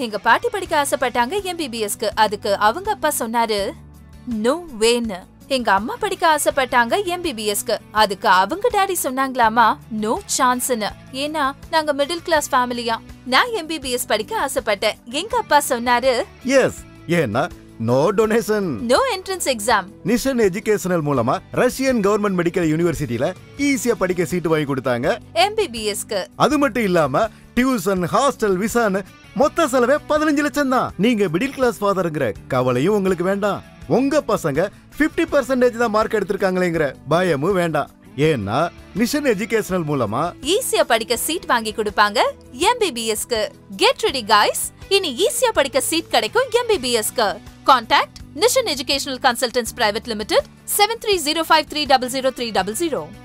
எங்க பாட்டி படிக்க ஆசைப்பட்டாங்க எம்பிபிஎஸ்க்கு அதுக்கு அவங்க அப்பா சொன்னாரு நோ வேன்னு எங்க அம்மா படிக்க ஆசைப்பட்டாங்க எம்பிபிஎஸ்க்கு அதுக்கு அவங்க டாடி சொன்னாங்களாமா நோ சான்ஸ்னு ஏன்னா நாங்க மிடில் கிளாஸ் ஃபேமிலியா நான் எம்பிபிஎஸ் படிக்க ஆசைப்பட்டேன் எங்க அப்பா சொன்னாரு எஸ் ஏன்னா no donation no entrance exam Nishan educational மூலமா ரஷ்யன் கவர்மெண்ட் மெடிக்கல் யூனிவர்சிட்டியில ஈஸியா படிக்க சீட்டு வாங்கி கொடுத்தாங்க எம்பிபிஎஸ்க்கு அது மட்டும் இல்லாம டியூஷன் ஹாஸ்டல் விசான்னு மொத்த செலவே பதினஞ்சு லட்சம் தான் நீங்க மிடில் கிளாஸ் ஃபாதருங்கிற கவலையும் உங்களுக்கு வேண்டாம் உங்க பசங்க 50% பர்சன்டேஜ் தான் மார்க் எடுத்திருக்காங்களேங்கிற பயமும் வேண்டாம் ஏன்னா நிஷன் எஜுகேஷனல் மூலமா ஈஸியா படிக்க சீட் வாங்கி கொடுப்பாங்க எம்பிபிஎஸ்க்கு கெட் ரெடி காய்ஸ் இனி ஈஸியா படிக்க சீட் கிடைக்கும் எம்பிபிஎஸ்க்கு contact Nishan educational consultants private limited seven three zero five three double zero three double zero